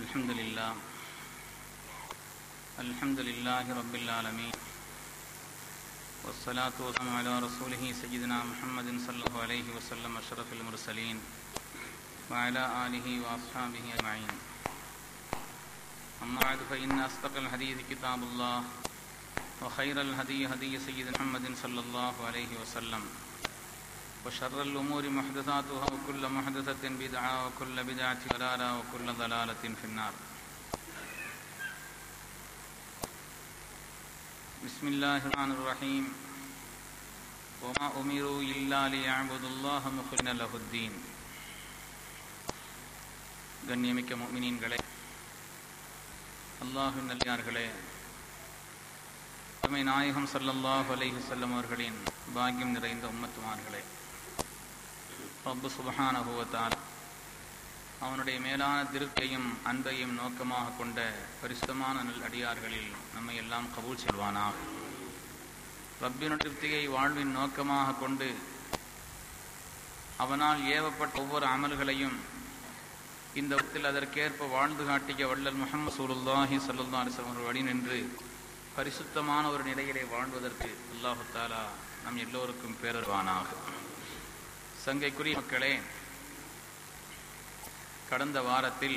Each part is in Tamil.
الحمد لله الحمد لله رب العالمين والصلاة والسلام على رسوله سيدنا محمد صلى الله عليه وسلم أشرف المرسلين وعلى آله وأصحابه أجمعين أما بعد فإن أصدق الحديث كتاب الله وخير الهدي هدي سيد محمد صلى الله عليه وسلم وشر الأمور محدثاتها وكل محدثة بدعة وكل بدعة ضلالة وكل ضلالة في النار بسم الله الرحمن الرحيم وما أمروا إلا ليعبدوا الله مخلصين له الدين கண்ணியமிக்க முஃமினீன்களே அல்லாஹின் நல்லியார்களே அருமை நாயகம் ஸல்லல்லாஹு அலைஹி வஸல்லம் அவர்களின் பாக்கியம் நிறைந்த உம்மத்துமார்களே ரப்பு சுபஹானஹு வ தஆலா அவனுடைய மேலான திருப்தியையும் அன்பையும் நோக்கமாக கொண்ட பரிசுத்தமான நல் அடியார்களில் நம்மை எல்லாம் கபூல் செல்வானாக ரப்பினுடைய திருப்தியை வாழ்வின் நோக்கமாக கொண்டு அவனால் ஏவப்பட்ட ஒவ்வொரு அமல்களையும் இந்த வத்தில் அதற்கேற்ப வாழ்ந்து காட்டிய வள்ளல் முகமது சூலுல்லாஹி சல்லா அலிஸ்லாம் அவர்கள் வழி நின்று பரிசுத்தமான ஒரு நிலையிலே வாழ்வதற்கு அல்லாஹு தாலா நம் எல்லோருக்கும் பேரர்வானாக சங்கைக்குரிய மக்களே கடந்த வாரத்தில்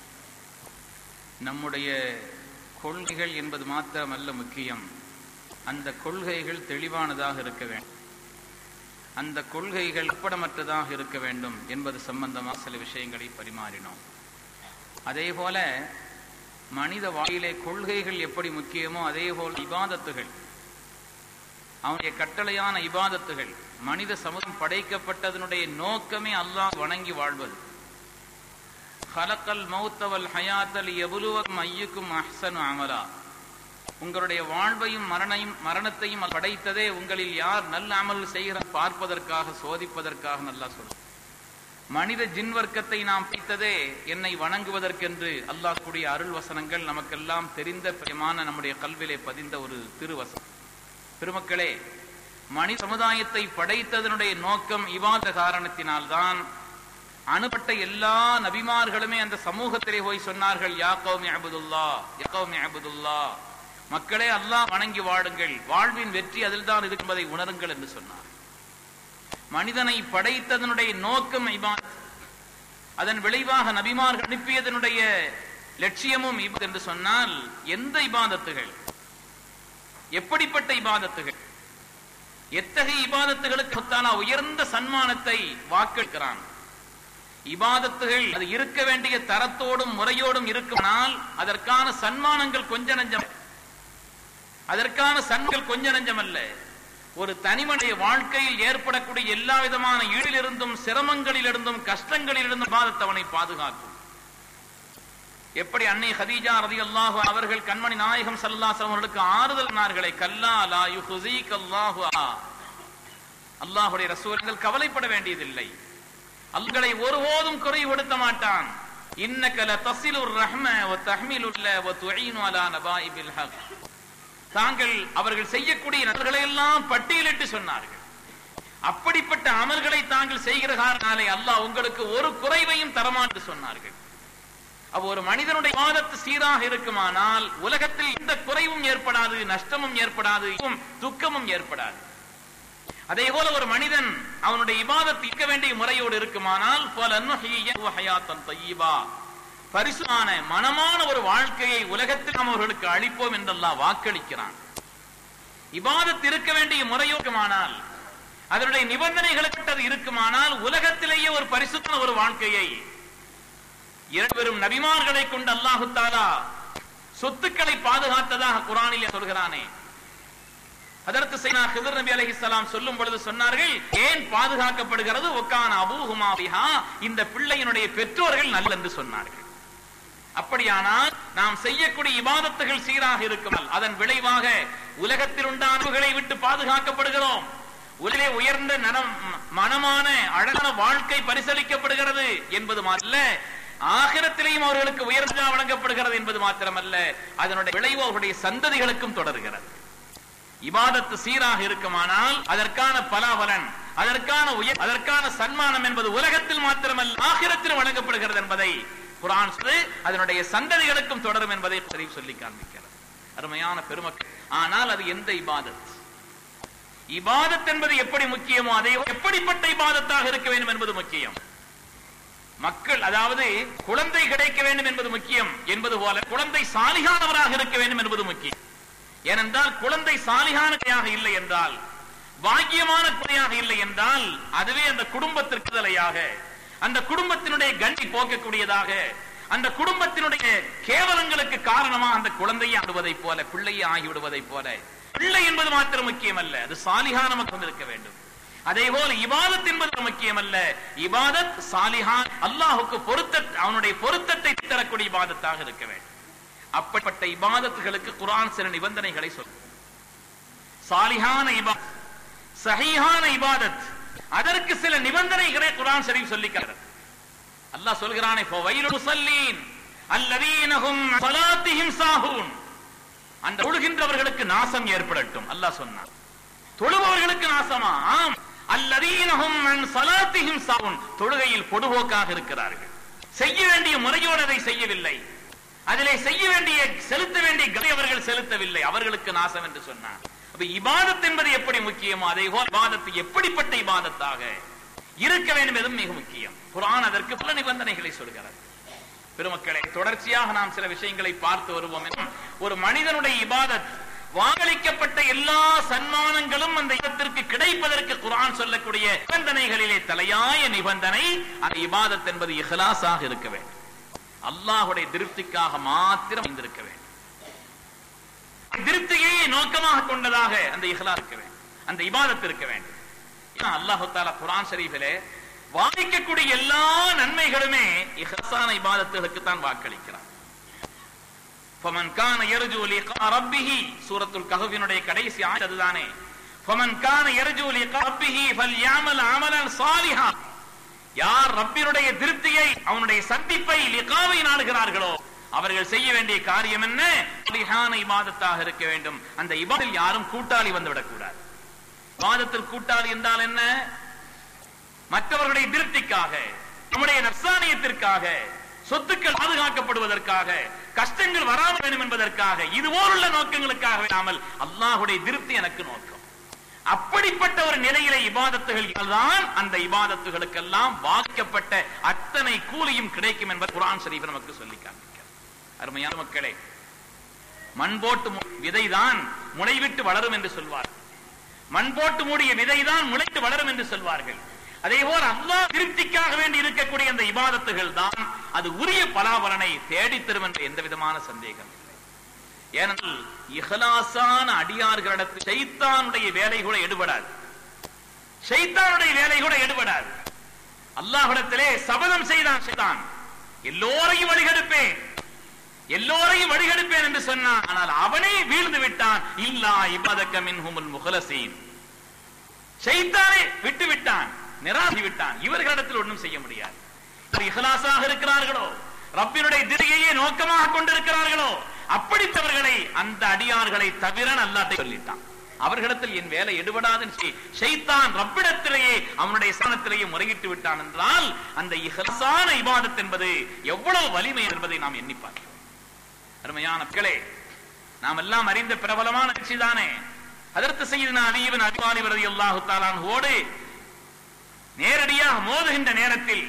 நம்முடைய கொள்கைகள் என்பது மாத்திரமல்ல முக்கியம் அந்த கொள்கைகள் தெளிவானதாக இருக்க வேண்டும் அந்த கொள்கைகள் ஒப்படமற்றதாக இருக்க வேண்டும் என்பது சம்பந்தமாக சில விஷயங்களை பரிமாறினோம் அதே போல மனித வாயிலே கொள்கைகள் எப்படி முக்கியமோ அதே போல் இபாதத்துகள் அவனுடைய கட்டளையான இபாதத்துகள் மனித சமூகம் படைக்கப்பட்டதனுடைய நோக்கமே அல்லாஹ் வணங்கி வாழ்வது ஹலக்கல் மௌத்தவல் ஹயாத்தல் எபுலுவம் ஐயுக்கும் அஹ்சனு அமலா உங்களுடைய வாழ்வையும் மரணையும் மரணத்தையும் படைத்ததே உங்களில் யார் நல்ல அமல் செய்கிற பார்ப்பதற்காக சோதிப்பதற்காக நல்லா சொல்லும் மனித ஜின் வர்க்கத்தை நாம் பிடித்ததே என்னை வணங்குவதற்கென்று அல்லாஹ் கூடிய அருள் வசனங்கள் நமக்கெல்லாம் தெரிந்த பிரியமான நம்முடைய கல்விலே பதிந்த ஒரு திருவசனம் பெருமக்களே மனித சமுதாயத்தை படைத்ததனுடைய நோக்கம் இவாத காரணத்தினால்தான் அனுப்பட்ட எல்லா நபிமார்களுமே அந்த சமூகத்திலே போய் சொன்னார்கள் யா கௌமி அபுதுல்லா யா கௌமி அபுதுல்லா மக்களே அல்லாஹ் வணங்கி வாடுங்கள் வாழ்வின் வெற்றி அதில் தான் என்பதை உணருங்கள் என்று சொன்னார் மனிதனை படைத்ததனுடைய நோக்கம் இபாத் அதன் விளைவாக நபிமார்கள் அனுப்பியதனுடைய லட்சியமும் இபாத் என்று சொன்னால் எந்த இபாதத்துகள் எப்படிப்பட்ட இபாதத்துகள் எத்தகைய இபாதத்துகளுக்கு தானா உயர்ந்த சன்மானத்தை வாக்களிக்கிறான் இபாதத்துகள் அது இருக்க வேண்டிய தரத்தோடும் முறையோடும் இருக்குமானால் அதற்கான சன்மானங்கள் கொஞ்ச நஞ்சம் அதற்கான சன்கள் கொஞ்ச நஞ்சம் அல்ல ஒரு தனிமனுடைய வாழ்க்கையில் ஏற்படக்கூடிய எல்லா விதமான ஈடிலிருந்தும் சிரமங்களிலிருந்தும் கஷ்டங்களிலிருந்தும் பாதத்தை அவனை பாதுகாக்கும் எப்படி அன்னை ஹதீஜா ரதி அல்லாஹு அவர்கள் கண்மணி நாயகம் சல்லாசம் அவர்களுக்கு ஆறுதல் நார்களே கல்லா லா யுஹுசீக் அல்லாஹு அல்லாஹுடைய ரசூல்கள் கவலைப்பட வேண்டியதில்லை அல்களை ஒருபோதும் குறைபடுத்த மாட்டான் இன்னக்கல தசிலுர் ரஹ்ம வ தஹ்மிலுல்ல வ துஈனு அலா நபாயிபில் ஹக் தாங்கள் அவர்கள் செய்யக்கூடிய நல்களை எல்லாம் பட்டியலிட்டு சொன்னார்கள் அப்படிப்பட்ட அமல்களை தாங்கள் செய்கிற காரணாலே அல்லாஹ் உங்களுக்கு ஒரு குறைவையும் தரமாட்டு சொன்னார்கள் அவ ஒரு மனிதனுடைய வாதத்து சீராக இருக்குமானால் உலகத்தில் எந்த குறைவும் ஏற்படாது நஷ்டமும் ஏற்படாது துக்கமும் ஏற்படாது அதே போல ஒரு மனிதன் அவனுடைய இபாதத்து இருக்க வேண்டிய முறையோடு இருக்குமானால் பரிசுமான மனமான ஒரு வாழ்க்கையை உலகத்தில் நாம் அவர்களுக்கு அளிப்போம் என்றெல்லாம் வாக்களிக்கிறான் இபாதத்து இருக்க வேண்டிய முறையோக்குமானால் அதனுடைய நிபந்தனைகளுக்கு இருக்குமானால் உலகத்திலேயே ஒரு பரிசுத்தான ஒரு வாழ்க்கையை இரண்டு நபிமார்களை கொண்டு அல்லாஹு தாலா சொத்துக்களை பாதுகாத்ததாக குரானில் சொல்கிறானே அதற்கு செய்னா ஹிதர் நபி அலைஹிஸ்ஸலாம் சொல்லும் பொழுது சொன்னார்கள் ஏன் பாதுகாக்கப்படுகிறது ஒக்கான அபூஹுமா பிஹா இந்த பிள்ளையினுடைய பெற்றோர்கள் நல்ல என்று சொன்னார்கள் அப்படியானால் நாம் செய்யக்கூடிய இபாதத்துகள் சீராக இருக்கும் அதன் விளைவாக உலகத்தில் உண்டானவர்களை விட்டு பாதுகாக்கப்படுகிறோம் உலகிலே உயர்ந்த நனம் மனமான அழகான வாழ்க்கை பரிசளிக்கப்படுகிறது என்பது அல்ல ஆகிரத்திலேயும் அவர்களுக்கு உயர்ந்தா வழங்கப்படுகிறது என்பது மாத்திரமல்ல அதனுடைய விளைவு அவர்களுடைய சந்ததிகளுக்கும் தொடர்கிறது இபாதத்து சீராக இருக்குமானால் அதற்கான பலாபலன் அதற்கான உயர் அதற்கான சன்மானம் என்பது உலகத்தில் மாத்திரமல்ல ஆகிரத்தில் வழங்கப்படுகிறது என்பதை குரான் சொல்லு, அதனுடைய சந்ததிகளுக்கும் தொடரும் என்பதை ஷரீப் சொல்லி காண்பிக்கிறது அருமையான பெருமக்கள் ஆனால் அது எந்த இபாதத் இபாதத் என்பது எப்படி முக்கியமோ அதே எப்படிப்பட்ட இபாதத்தாக இருக்க வேண்டும் என்பது முக்கியம் மக்கள் அதாவது குழந்தை கிடைக்க வேண்டும் என்பது முக்கியம் என்பது போல குழந்தை சாலிகானவராக இருக்க வேண்டும் என்பது முக்கியம் ஏனென்றால் குழந்தை சாலிகானதையாக இல்லை என்றால் பாக்கியமான குறையாக இல்லை என்றால் அதுவே அந்த குடும்பத்திற்கு தலையாக அந்த குடும்பத்தினுடைய கண்டி போக்கக்கூடியதாக அந்த குடும்பத்தினுடைய கேவலங்களுக்கு காரணமா அந்த குழந்தையை ஆடுவதைப் போல பிள்ளையை ஆகிவிடுவதைப் போல பிள்ளை என்பது மாத்திரம் முக்கியம் அல்ல அது சாலிகான மக்கள் இருக்க வேண்டும் அதே போல இபாதத் என்பது முக்கியம் அல்ல இபாதத் சாலிஹான் அல்லாஹுக்கு பொருத்த அவனுடைய பொருத்தத்தை தரக்கூடிய இபாதத்தாக இருக்க வேண்டும் அப்படிப்பட்ட இபாதத்துகளுக்கு குர்ஆன் சில நிபந்தனைகளை சொல்லும் சாலிஹான இபாதத் சஹீஹான இபாதத் அதற்கு சில நிபந்தனைகளை குர்ஆன் ஷரீஃப் சொல்லிக்கிறது அல்லாஹ் சொல்கிறானே ஃபவைலுல் முஸல்லீன் அல்லதீன ஹும் ஸலாத்திஹிம் சாஹூன் அந்த தொழுகின்றவர்களுக்கு நாசம் ஏற்படட்டும் அல்லாஹ் சொன்னான் தொழுபவர்களுக்கு நாசமா ஆம் அல்லதீனஹும் அன் ஸலாத்திஹிம் சாஹூன் தொழுகையில் பொடுபோக்காக இருக்கிறார்கள் செய்ய வேண்டிய முறையோடு அதை செய்யவில்லை அதிலே செய்ய வேண்டிய செலுத்த வேண்டிய கதை அவர்கள் செலுத்தவில்லை அவர்களுக்கு நாசம் என்று சொன்னார் அப்ப இபாதத் என்பது எப்படி முக்கியமோ அதே போல் இபாதத்து எப்படிப்பட்ட இபாதத்தாக இருக்க வேண்டும் என்பதும் மிக முக்கியம் குர்ஆன் அதற்கு பல நிபந்தனைகளை சொல்கிறது பெருமக்களே தொடர்ச்சியாக நாம் சில விஷயங்களை பார்த்து வருவோம் என்றும் ஒரு மனிதனுடைய இபாதத் வாக்களிக்கப்பட்ட எல்லா சன்மானங்களும் அந்த இடத்திற்கு கிடைப்பதற்கு குர்ஆன் சொல்லக்கூடிய நிபந்தனைகளிலே தலையாய நிபந்தனை அந்த இபாதத் என்பது இஹ்லாஸாக இருக்க வேண்டும் அல்லாஹுடைய திருப்திக்காக மாத்திரம் இருந்திருக்க வேண்டும் திருப்தியை நோக்கமாக கொண்டதாக அந்த இஹ்லா இருக்க வேண்டும் அந்த இபாதத் இருக்க வேண்டும் ஏன்னா அல்லாஹு தாலா குரான் ஷரீஃபிலே வாதிக்கக்கூடிய எல்லா நன்மைகளுமே இஹ்லாஸான இபாதத்துகளுக்கு தான் வாக்களிக்கிறார் فمن كان يرجو لقاء ربه سورة الكهف னுடைய கடைசி ஆயத் அதுதானே فمن كان يرجو لقاء ربه فليعمل عملا صالحا யார் ரப்பினுடைய திருப்தியை அவனுடைய சந்திப்பை லிகாவை நாடுகிறார்களோ அவர்கள் செய்ய வேண்டிய காரியம் என்ன சாலிஹான இபாதத்தாக இருக்க வேண்டும் அந்த இபாதில் யாரும் கூட்டாளி வந்து விடக்கூடாது இபாதத்தில் கூட்டாளி என்றால் என்ன மற்றவர்களுடைய திருப்திக்காக நம்முடைய நப்சானியத்திற்காக சொத்துக்கள் பாதுகாக்கப்படுவதற்காக கஷ்டங்கள் வராமல் வேண்டும் என்பதற்காக இது போலுள்ள நோக்கங்களுக்காக இல்லாமல் அல்லாஹுடைய திருப்தி எனக்கு நோக்கம் அப்படிப்பட்ட ஒரு நிலையில இபாதத்துகள் தான் அந்த இபாதத்துகளுக்கெல்லாம் வாக்கப்பட்ட அத்தனை கூலியும் கிடைக்கும் என்பது குரான் ஷரீஃப் நமக்கு சொல்லி காண்பிக்கிறது அருமையான மக்களே மண் போட்டு மு- விதைதான் முளைவிட்டு வளரும் என்று சொல்வார் மண் போட்டு மூடிய விதைதான் முளைத்து வளரும் என்று சொல்வார்கள் அதே போல் அல்லாஹ் திருப்திக்காக வேண்டி இருக்கக்கூடிய அந்த இபாதத்துகள் தான் அது உரிய பலாபலனை தேடித் தரும் என்ற எந்த விதமான சந்தேகம் இல்லை ஏனென்றால் இஹலாசான அடியார்களிடத்தில் ஷைத்தானுடைய வேலை கூட எடுபடாது ஷைத்தானுடைய வேலை கூட எடுபடாது அல்லாஹ்விடத்திலே சபதம் செய்தான் ஷைத்தான் எல்லோரையும் வழிகெடுப்பேன் எல்லோரையும் வழிகெடுப்பேன் என்று சொன்னான் ஆனால் அவனே வீழ்ந்து விட்டான் இல்லா இபதக்க மின்ஹுமுல் முகலசீன் ஷைத்தானை விட்டு விட்டான் நிராசி விட்டான் இவர்களிடத்தில் ஒன்றும் செய்ய முடியாது இவர் இஹ்லாஸாக இருக்கிறார்களோ ரப்பினுடைய திரையையே நோக்கமாக கொண்டிருக்கிறார்களோ அப்படிப்பட்டவர்களை அந்த அடியார்களை தவிர அல்லாட்டை சொல்லிட்டான் அவர்களிடத்தில் என் வேலை எடுபடாதுன்னு சொல்லி ஷைத்தான் ரப்பிடத்திலேயே அவனுடைய ஸ்தானத்திலேயே முறையிட்டு விட்டான் என்றால் அந்த இஹ்லாஸான இபாதத் என்பது எவ்வளவு வலிமை என்பதை நாம் எண்ணி பார்க்கிறோம் அருமையான மக்களே நாம் எல்லாம் அறிந்த பிரபலமான கட்சி தானே அதற்கு செய்தின அலிவன் அபிவாலி வரதி அல்லாஹு தாலான்ஹோடு நேரடியாக மோதுகின்ற நேரத்தில்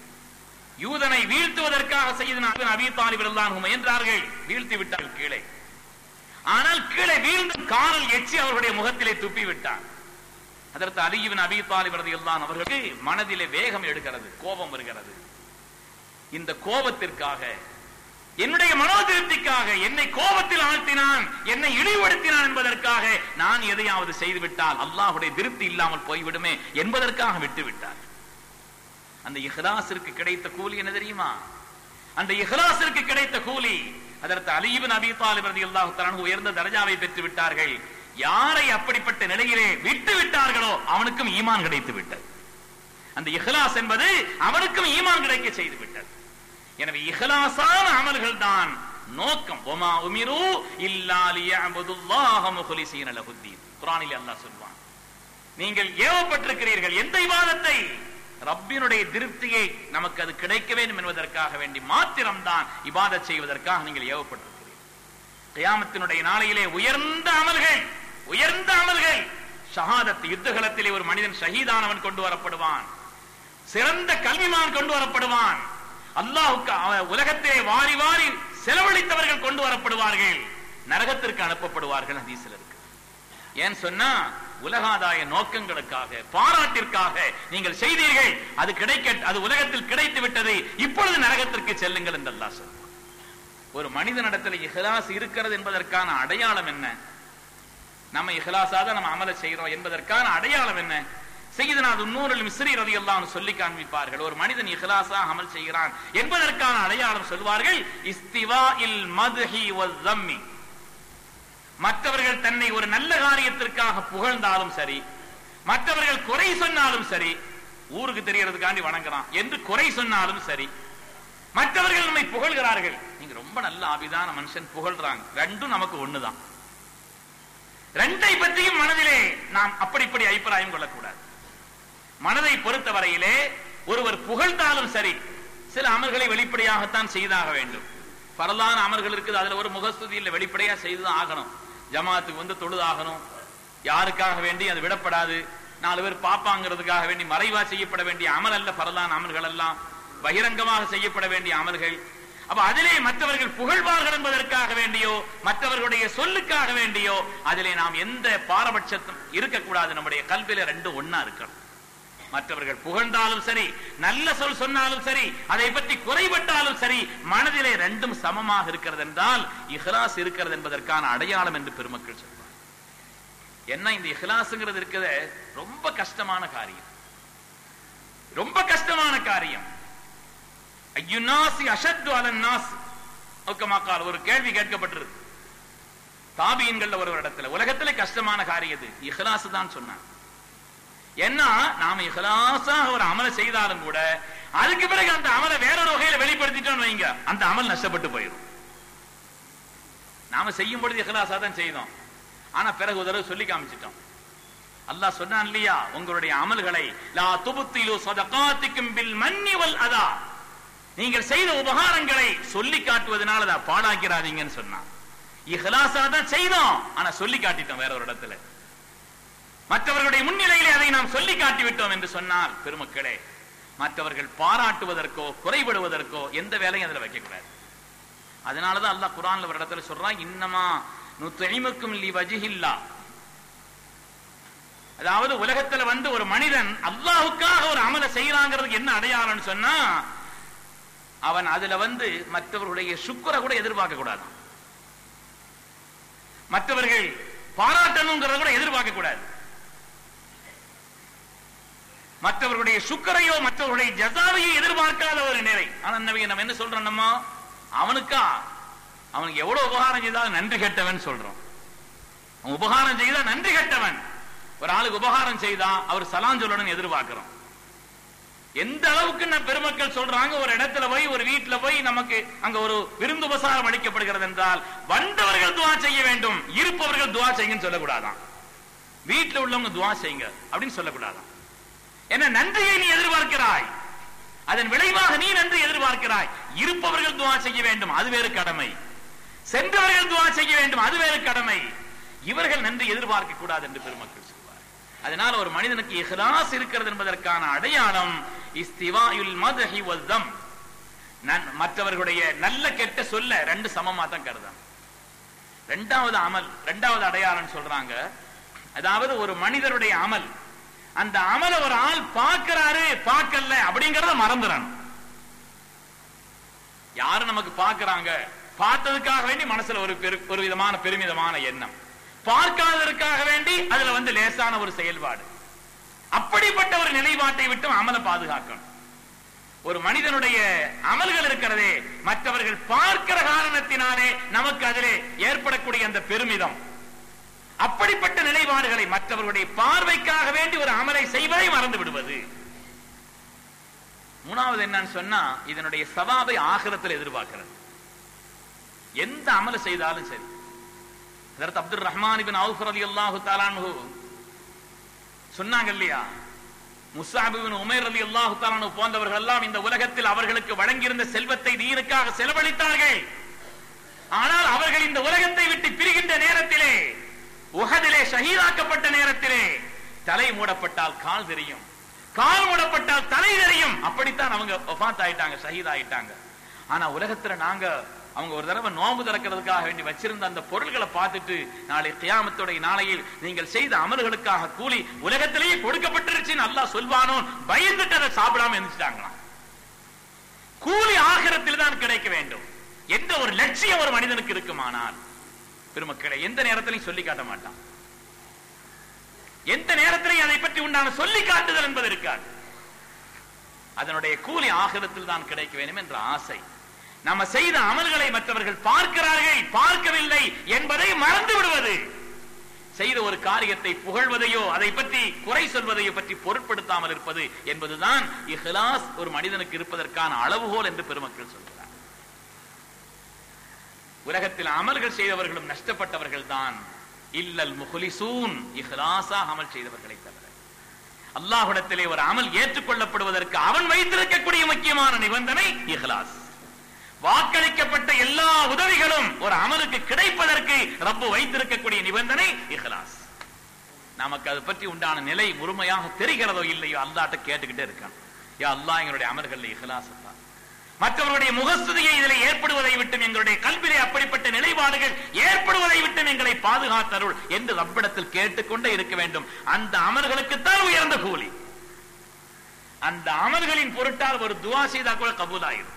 யூதனை வீழ்த்துவதற்காக செய்தின அபி தாலிபர் எல்லாம் முயன்றார்கள் வீழ்த்தி விட்டார்கள் கீழே ஆனால் கீழே வீழ்ந்த காரல் எச்சி அவர்களுடைய முகத்திலே துப்பி விட்டான் அதற்கு அலியுவின் அபி தாலிபரது எல்லாம் அவர்களுக்கு மனதிலே வேகம் எடுக்கிறது கோபம் வருகிறது இந்த கோபத்திற்காக என்னுடைய மனோதிருப்திக்காக என்னை கோபத்தில் ஆழ்த்தினான் என்னை இழிவுபடுத்தினான் என்பதற்காக நான் எதையாவது செய்துவிட்டால் அல்லாஹுடைய திருப்தி இல்லாமல் போய்விடுமே என்பதற்காக விட்டு விட்டார் அந்த இஹ்லாஸிற்கு கிடைத்த கூலி என்ன தெரியுமா அந்த இஹ்லாஸிற்கு கிடைத்த கூலி அதற்கு அலீபின் அபி தாலிப் ரலியல்லாஹு தஆலா உயர்ந்த தரஜாவை பெற்று விட்டார்கள் யாரை அப்படிப்பட்ட நிலையிலே விட்டு விட்டார்களோ அவனுக்கும் ஈமான் கிடைத்து விட்டது அந்த இஹ்லாஸ் என்பது அவனுக்கும் ஈமான் கிடைக்க செய்து விட்டது எனவே இஹ்லாஸான அமல்கள் தான் நோக்கம் ஒமா உமிரு இல்லா லியஅபுதுல்லாஹ முஹ்லிஸீன லஹுத்தீன் குர்ஆனில் அல்லாஹ் சொல்வான் நீங்கள் ஏவப்பட்டிருக்கிறீர்கள் எந்த இபாதத்தை ரப்பினுடைய திருப்தியை நமக்கு அது கிடைக்க வேண்டும் என்பதற்காக வேண்டி மாத்திரம்தான் இபாதத் செய்வதற்காக நீங்கள் ஏவப்பட்டிருக்கிறீர்கள் கியாமத்தினுடைய நாளையிலே உயர்ந்த அமல்கள் உயர்ந்த அமல்கள் ஷஹாதத் யுத்தகலத்திலே ஒரு மனிதன் ஷஹீதானவன் கொண்டு வரப்படுவான் சிறந்த கல்விமான் கொண்டு வரப்படுவான் அல்லாஹுக்கு அவன் உலகத்திலே வாரி வாரி செலவழித்தவர்கள் கொண்டு வரப்படுவார்கள் நரகத்திற்கு அனுப்பப்படுவார்கள் ஹதீஸ்ல இருக்கு ஏன் சொன்னா உலகாதாய நோக்கங்களுக்காக பாராட்டிற்காக நீங்கள் செய்தீர்கள் அது கிடைக்க அது உலகத்தில் கிடைத்து விட்டது இப்பொழுது நரகத்திற்கு செல்லுங்கள் என்று அல்லாஹ் சொல்றான் ஒரு மனிதனிடத்தில் இஹ்லாஸ் இருக்கிறது என்பதற்கான அடையாளம் என்ன நம்ம இஹ்லாஸா தான் நம்ம அமல செய்கிறோம் என்பதற்கான அடையாளம் என்ன செய்தனா நூறில் மிஸ்ரி ரதி எல்லாம் சொல்லி காண்பிப்பார்கள் ஒரு மனிதன் இஹ்லாஸா அமல் செய்கிறான் என்பதற்கான அடையாளம் சொல்வார்கள் இஸ்திவா இல் மதுஹி வம்மி மற்றவர்கள் தன்னை ஒரு நல்ல காரியத்திற்காக புகழ்ந்தாலும் சரி மற்றவர்கள் குறை சொன்னாலும் சரி ஊருக்கு தெரியறதுக்காண்டி வணங்குறான் என்று குறை சொன்னாலும் சரி மற்றவர்கள் நம்மை புகழ்கிறார்கள் நீங்க ரொம்ப நல்ல ஆபிதான மனுஷன் புகழ்றாங்க ரெண்டும் நமக்கு ஒண்ணுதான் ரெண்டை பற்றியும் மனதிலே நாம் அப்படி இப்படி அபிப்பிராயம் கொள்ளக்கூடாது மனதை பொறுத்தவரையிலே ஒருவர் புகழ்ந்தாலும் சரி சில அமல்களை வெளிப்படையாகத்தான் செய்தாக வேண்டும் பரலான அமல்கள் இருக்குது அதுல ஒரு முகஸ்துதியில் வெளிப்படையா செய்துதான் ஆகணும் ஜமாத்துக்கு வந்து தொழுதாகணும் யாருக்காக வேண்டி அது விடப்படாது நாலு பேர் பாப்பாங்கிறதுக்காக வேண்டி மறைவா செய்யப்பட வேண்டிய அமல் அல்ல பரலான அமல்கள் எல்லாம் பகிரங்கமாக செய்யப்பட வேண்டிய அமல்கள் அப்ப அதிலே மற்றவர்கள் புகழ்வார்கள் என்பதற்காக வேண்டியோ மற்றவர்களுடைய சொல்லுக்காக வேண்டியோ அதிலே நாம் எந்த பாரபட்சத்தும் இருக்கக்கூடாது நம்முடைய கல்வியில ரெண்டு ஒன்னா இருக்கணும் மற்றவர்கள் புகழ்ந்தாலும் சரி நல்ல சொல் சொன்னாலும் சரி அதை பற்றி குறைபட்டாலும் சரி மனதிலே ரெண்டும் சமமாக இருக்கிறது என்றால் இஹ்லாஸ் இருக்கிறது என்பதற்கான அடையாளம் என்று பெருமக்கள் சொல்வார் என்ன இந்த இஹ்லாஸ்ங்கிறது இருக்கிறது ரொம்ப கஷ்டமான காரியம் ரொம்ப கஷ்டமான காரியம் ஐயுநாசி அஷத்து அலன் நாஸ் ஒக்கமாக்கால் ஒரு கேள்வி கேட்கப்பட்டிருக்கு தாபியன்கள் ஒரு இடத்துல உலகத்துல கஷ்டமான காரியம் இது இஹ்லாஸ் தான் சொன்னாங்க என்ன நாம இஹ்லாசா ஒரு அமலை செய்தாலும் கூட அதுக்கு பிறகு அந்த அமலை வேறொரு வகையில வெளிப்படுத்திட்டோம் வைங்க அந்த அமல் நஷ்டப்பட்டு போயிடும் நாம செய்யும் பொழுது இஹ்லாசா தான் செய்தோம் ஆனா பிறகு ஒரு தடவை சொல்லி காமிச்சிட்டோம் அல்லாஹ் சொன்னான் இல்லையா உங்களுடைய அமல்களை லா துபுத்திலு சதகாத்திக்கும் பில் மன்னி வல் அதா நீங்கள் செய்த உபகாரங்களை சொல்லி காட்டுவதனால அதை பாடாக்கிறாதீங்கன்னு சொன்னான் இஹ்லாசா தான் செய்தோம் ஆனா சொல்லி காட்டிட்டோம் வேற ஒரு இடத்துல மற்றவர்களுடைய முன்னிலையிலே அதை நாம் சொல்லி காட்டிவிட்டோம் என்று சொன்னால் பெருமக்களே மற்றவர்கள் பாராட்டுவதற்கோ குறைபடுவதற்கோ எந்த வேலையும் அதுல வைக்கக்கூடாது அதனாலதான் அல்லாஹ் குரான்ல ஒரு இடத்துல சொல்றான் இன்னமா நுத்தைமுக்கும் லி வஜிஹில்லா அதாவது உலகத்துல வந்து ஒரு மனிதன் அல்லாஹுக்காக ஒரு அமலை செய்யறாங்கிறதுக்கு என்ன அடையாளம்னு சொன்னா அவன் அதுல வந்து மற்றவர்களுடைய சுக்கரை கூட எதிர்பார்க்க கூடாது மற்றவர்கள் பாராட்டணுங்கிறத கூட எதிர்பார்க்க கூடாது மற்றவர்களுடைய சுக்கரையோ மற்றவர்களுடைய ஜசாவையோ எதிர்பார்க்காத ஒரு நிலை ஆனா நவீன நம்ம என்ன சொல்றோம் நம்ம அவனுக்கா அவனுக்கு எவ்வளவு உபகாரம் செய்தாலும் நன்றி கெட்டவன் சொல்றோம் அவன் உபகாரம் செய்தா நன்றி கெட்டவன் ஒரு ஆளுக்கு உபகாரம் செய்தா அவர் சலான் சொல்லணும்னு எதிர்பார்க்கிறோம் எந்த அளவுக்கு நான் பெருமக்கள் சொல்றாங்க ஒரு இடத்துல போய் ஒரு வீட்டுல போய் நமக்கு அங்க ஒரு விருந்து உபசாரம் அளிக்கப்படுகிறது என்றால் வந்தவர்கள் துவா செய்ய வேண்டும் இருப்பவர்கள் துவா செய்யுங்கன்னு சொல்லக்கூடாதான் வீட்டுல உள்ளவங்க துவா செய்யுங்க அப்படின்னு சொல்லக்கூடாதான் என்ன நன்றியை நீ எதிர்பார்க்கிறாய் அதன் விளைவாக நீ நன்றி எதிர்பார்க்கிறாய் இருப்பவர்கள் துவா செய்ய வேண்டும் அது வேறு கடமை சென்றவர்கள் துவா செய்ய வேண்டும் அது வேறு கடமை இவர்கள் நன்றி எதிர்பார்க்க கூடாது என்று பெருமக்கள் சொல்வார் அதனால ஒரு மனிதனுக்கு இஹ்லாஸ் இருக்கிறது என்பதற்கான அடையாளம் இஸ்திவாயுல் மதஹி வல்தம் மற்றவர்களுடைய நல்ல கெட்ட சொல்ல ரெண்டு சமமா தான் கருதான் ரெண்டாவது அமல் ரெண்டாவது அடையாளம் சொல்றாங்க அதாவது ஒரு மனிதருடைய அமல் அந்த அமல ஒரு ஆள் பார்க்கிறாரு பார்க்கல அப்படிங்கறத மறந்துடணும் யாரு நமக்கு பார்க்கறாங்க பார்த்ததுக்காக வேண்டி மனசுல ஒரு ஒரு விதமான பெருமிதமான எண்ணம் பார்க்காததற்காக வேண்டி அதுல வந்து லேசான ஒரு செயல்பாடு அப்படிப்பட்ட ஒரு நிலைப்பாட்டை விட்டு அமலை பாதுகாக்கணும் ஒரு மனிதனுடைய அமல்கள் இருக்கிறதே மற்றவர்கள் பார்க்கிற காரணத்தினாலே நமக்கு அதிலே ஏற்படக்கூடிய அந்த பெருமிதம் அப்படிப்பட்ட நிலைப்பாடுகளை மற்றவர்களுடைய பார்வைக்காக வேண்டி ஒரு அமலை செய்வதை மறந்து விடுவது மூணாவது என்னன்னு சொன்னா இதனுடைய சவாபை ஆகிரத்தில் எதிர்பார்க்கிறது எந்த அமலை செய்தாலும் சரி அதற்கு அப்துல் ரஹ்மான் பின் அவுஃபர் அலி அல்லாஹு தாலானு சொன்னாங்க இல்லையா முசாபிபின் உமைர் அலி அல்லாஹு தாலானு போன்றவர்கள் எல்லாம் இந்த உலகத்தில் அவர்களுக்கு வழங்கியிருந்த செல்வத்தை தீனுக்காக செலவழித்தார்கள் ஆனால் அவர்கள் இந்த உலகத்தை விட்டு பிரிகின்ற நேரத்திலே உகதிலே ஷஹீதாக்கப்பட்ட நேரத்திலே தலை மூடப்பட்டால் கால் தெரியும் கால் மூடப்பட்டால் தலை தெரியும் அப்படித்தான் அவங்க ஒஃபாத் ஆயிட்டாங்க ஷஹீத் ஆயிட்டாங்க ஆனா உலகத்துல நாங்க அவங்க ஒரு தடவை நோம்பு திறக்கிறதுக்காக வேண்டி வச்சிருந்த அந்த பொருள்களை பார்த்துட்டு நாளை கியாமத்துடைய நாளையில் நீங்கள் செய்த அமல்களுக்காக கூலி உலகத்திலேயே கொடுக்கப்பட்டிருச்சுன்னு அல்லாஹ் சொல்வானோ பயந்துட்டு அதை சாப்பிடாம இருந்துட்டாங்களாம் கூலி ஆகிரத்தில் தான் கிடைக்க வேண்டும் எந்த ஒரு லட்சியம் ஒரு மனிதனுக்கு இருக்குமானால் பெருமக்களை எந்த நேரத்திலையும் சொல்லி காட்ட மாட்டான் எந்த நேரத்திலையும் அதை பற்றி உண்டான சொல்லி காட்டுதல் என்பது இருக்காது அதனுடைய கூலி ஆகிரத்தில் தான் கிடைக்க வேண்டும் என்ற ஆசை நம்ம செய்த அமல்களை மற்றவர்கள் பார்க்கிறார்கள் பார்க்கவில்லை என்பதை மறந்து விடுவது செய்த ஒரு காரியத்தை புகழ்வதையோ அதை பற்றி குறை சொல்வதையோ பற்றி பொருட்படுத்தாமல் இருப்பது என்பதுதான் இஹ்லாஸ் ஒரு மனிதனுக்கு இருப்பதற்கான அளவுகோல் என்று பெருமக்கள் சொல்கிறார் உலகத்தில் அமல்கள் செய்தவர்களும் நஷ்டப்பட்டவர்கள் தான் இல்லல் முஹ்லிசூன் இஹ்லாஸா அமல் செய்தவர்களை தவிர அல்லாஹ்விடத்திலே ஒரு அமல் ஏற்றுக்கொள்ளப்படுவதற்கு அவன் வைத்திருக்கக்கூடிய முக்கியமான நிபந்தனை இஹ்லாஸ் வாக்களிக்கப்பட்ட எல்லா உதவிகளும் ஒரு அமலுக்கு கிடைப்பதற்கு ரப்பு வைத்திருக்கக்கூடிய நிபந்தனை இஹ்லாஸ் நமக்கு அது பற்றி உண்டான நிலை முழுமையாக தெரிகிறதோ இல்லையோ அல்லாட்ட கேட்டுக்கிட்டே இருக்கான் யா அல்லாஹ் எங்களுடைய அமல்கள் இஹ்லாஸ் தான் மற்றவர்களுடைய முகஸ்துதியை இதில் ஏற்படுவதை விட்டும் எங்களுடைய கல்வியிலே அப்படிப்பட்ட நிலைப்பாடுகள் ஏற்படுவதை விட்டும் எங்களை பாதுகாத்தருள் என்று ரப்பிடத்தில் கேட்டுக்கொண்டே இருக்க வேண்டும் அந்த அமல்களுக்குத்தான் உயர்ந்த கூலி அந்த அமல்களின் பொருட்டால் ஒரு துவா செய்தா கூட கபூலாயிரும்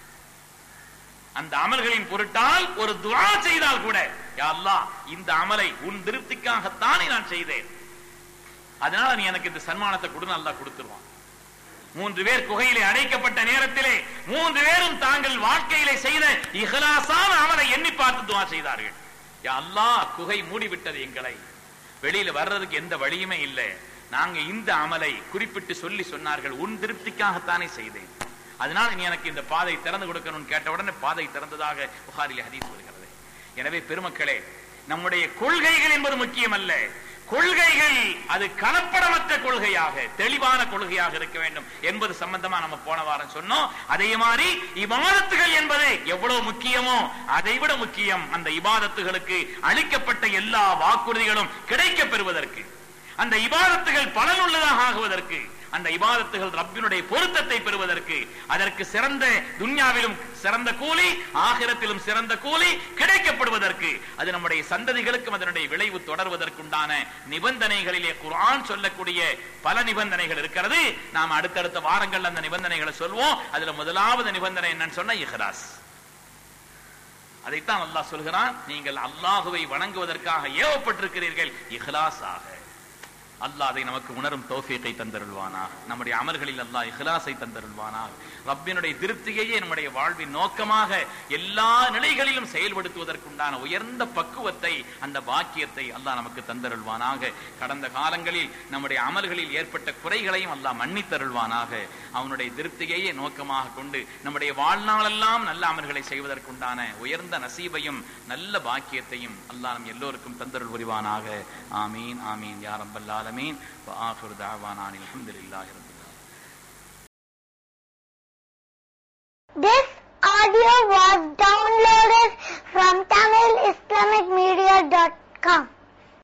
அந்த அமல்களின் பொருட்டால் ஒரு துவா செய்தால் கூட யா அல்லாஹ் இந்த அமலை உன் திருப்திக்காகத்தானே நான் செய்தேன் அதனால நீ எனக்கு இந்த சன்மானத்தை கொடு அல்லாஹ் கொடுத்துருவான் மூன்று பேர் குகையிலே அடைக்கப்பட்ட நேரத்திலே மூன்று பேரும் தாங்கள் வாழ்க்கையிலே செய்த இஹலாசான அமலை எண்ணி பார்த்து துவா செய்தார்கள் யா அல்லாஹ் குகை மூடிவிட்டது எங்களை வெளியில வர்றதுக்கு எந்த வழியுமே இல்லை நாங்க இந்த அமலை குறிப்பிட்டு சொல்லி சொன்னார்கள் உன் திருப்திக்காகத்தானே செய்தேன் அதனால நீ எனக்கு இந்த பாதை திறந்து கொடுக்கணும்னு கேட்ட உடனே பாதை திறந்ததாக புகாரில் ஹதீஸ் வருகிறது எனவே பெருமக்களே நம்முடைய கொள்கைகள் என்பது முக்கியம் அல்ல கொள்கைகள் அது கலப்படமற்ற கொள்கையாக தெளிவான கொள்கையாக இருக்க வேண்டும் என்பது சம்பந்தமா நம்ம போன வாரம் சொன்னோம் அதே மாதிரி இபாதத்துகள் என்பது எவ்வளவு முக்கியமோ அதை விட முக்கியம் அந்த இபாதத்துகளுக்கு அளிக்கப்பட்ட எல்லா வாக்குறுதிகளும் கிடைக்க பெறுவதற்கு அந்த இபாதத்துகள் பலனுள்ளதாக ஆகுவதற்கு அந்த இபாதத்துகள் ரப்பினுடைய பொருத்தத்தை பெறுவதற்கு அதற்கு சிறந்த துன்யாவிலும் சிறந்த கூலி ஆகிரத்திலும் சிறந்த கூலி கிடைக்கப்படுவதற்கு அது நம்முடைய சந்ததிகளுக்கும் அதனுடைய விளைவு தொடர்வதற்குண்டான நிபந்தனைகளிலே குர்ஆன் சொல்லக்கூடிய பல நிபந்தனைகள் இருக்கிறது நாம் அடுத்தடுத்த வாரங்கள் அந்த நிபந்தனைகளை சொல்வோம் அதுல முதலாவது நிபந்தனை என்னன்னு சொன்னா இஹ்லாஸ் அதைத்தான் அல்லாஹ் சொல்கிறான் நீங்கள் அல்லாஹுவை வணங்குவதற்காக ஏவப்பட்டிருக்கிறீர்கள் இஹ்லாஸாக அல்லாஹ் அதை நமக்கு உணரும் தௌஃபீக்கை தந்தருள்வானா நம்முடைய அமல்களில் அல்லாஹ் இஹ்லாஸை தந்தருள்வானா ரப்பினுடைய திருப்தியையே நம்முடைய வாழ்வின் நோக்கமாக எல்லா நிலைகளிலும் செயல்படுத்துவதற்குண்டான உயர்ந்த பக்குவத்தை அந்த பாக்கியத்தை அல்லாஹ் நமக்கு தந்தருள்வானாக கடந்த காலங்களில் நம்முடைய அமல்களில் ஏற்பட்ட குறைகளையும் அல்லாஹ் மன்னித்தருள்வானாக அவனுடைய திருப்தியையே நோக்கமாக கொண்டு நம்முடைய வாழ்நாளெல்லாம் நல்ல அமல்களை செய்வதற்குண்டான உயர்ந்த நசீபையும் நல்ல பாக்கியத்தையும் அல்லாஹ் நம் எல்லோருக்கும் தந்தருள் புரிவானாக ஆமீன் ஆமீன் யா ரப்பல் ஆலமீன் வ ஆகிரு தஅவானா அனில் ஹம்துலில்லாஹி ரப்பில் This audio was downloaded from TamilIslamicMedia.com.